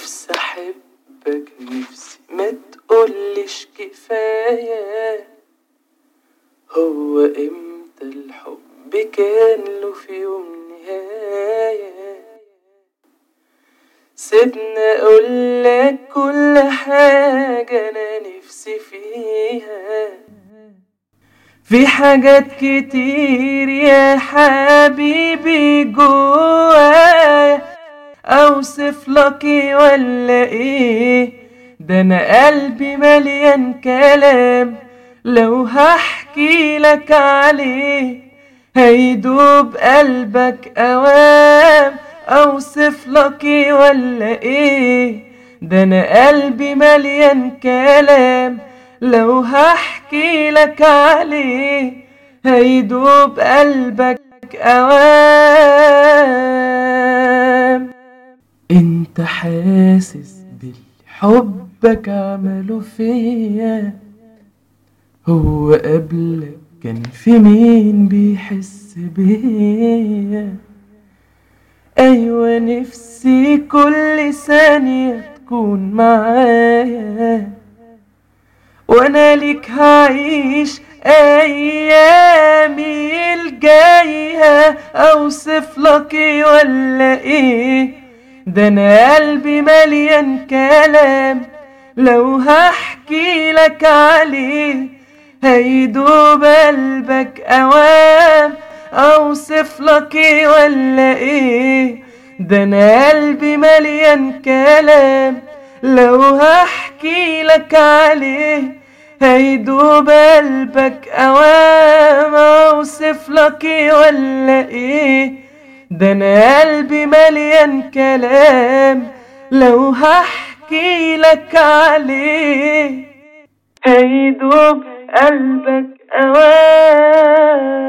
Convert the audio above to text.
نفسي احبك نفسي ما تقولش كفاية هو امتى الحب كان له في يوم نهاية سيبني اقولك كل حاجة انا نفسي فيها في حاجات كتير يا حبيبي جوايا اوصف لك إيه ولا ايه ده انا قلبي مليان كلام لو هحكي لك عليه هيدوب قلبك اوام اوصف لك إيه ولا ايه ده انا قلبي مليان كلام لو هحكي لك عليه هيدوب قلبك اوام انت حاسس بالحبك عمله فيا هو قبلك كان في مين بيحس بيا ايوه نفسي كل ثانية تكون معايا وانا ليك هعيش ايامي الجاية اوصف لك إيه ولا ايه ده انا قلبي مليان كلام لو هحكي لك عليه هيدوب قلبك اوام اوصف لك إيه ولا ايه ده انا قلبي مليان كلام لو هحكي لك عليه هيدوب قلبك اوام اوصف لك إيه ولا ايه ده انا قلبي مليان كلام لو هحكي لك عليه هيدوب قلبك اوام